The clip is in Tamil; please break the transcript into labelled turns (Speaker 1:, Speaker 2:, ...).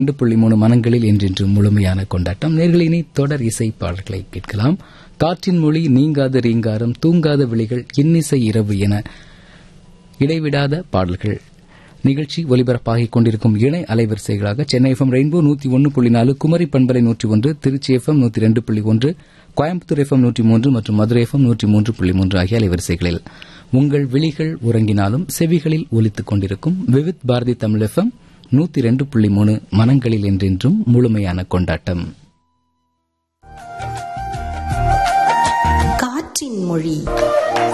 Speaker 1: ரெண்டு புள்ளி மூணு மனங்களில் என்றென்று முழுமையான கொண்டாட்டம் நேர்களினி தொடர் இசை பாடல்களை கேட்கலாம் காற்றின் மொழி நீங்காத ரீங்காரம் தூங்காத விழிகள் இன்னிசை இரவு என இடைவிடாத பாடல்கள் நிகழ்ச்சி ஒலிபரப்பாகிக் கொண்டிருக்கும் இணை அலைவரிசைகளாக சென்னை எஃப்எம் ரெயின்போ நூத்தி ஒன்று புள்ளி நாலு குமரி பண்பலை நூற்றி ஒன்று திருச்சி எஃப்எம் நூற்றி ரெண்டு புள்ளி ஒன்று கோயம்புத்தூர் எஃப்எம் நூற்றி மூன்று மற்றும் மதுரை எஃப்எம் நூற்றி மூன்று புள்ளி மூன்று ஆகிய அலைவரிசைகளில் உங்கள் விழிகள் உறங்கினாலும் செவிகளில் ஒலித்துக் கொண்டிருக்கும் விவித் பாரதி தமிழ் எஃப்எம் நூத்தி ரெண்டு புள்ளி மூணு மனங்களில் என்றென்றும் முழுமையான கொண்டாட்டம்
Speaker 2: காற்றின் மொழி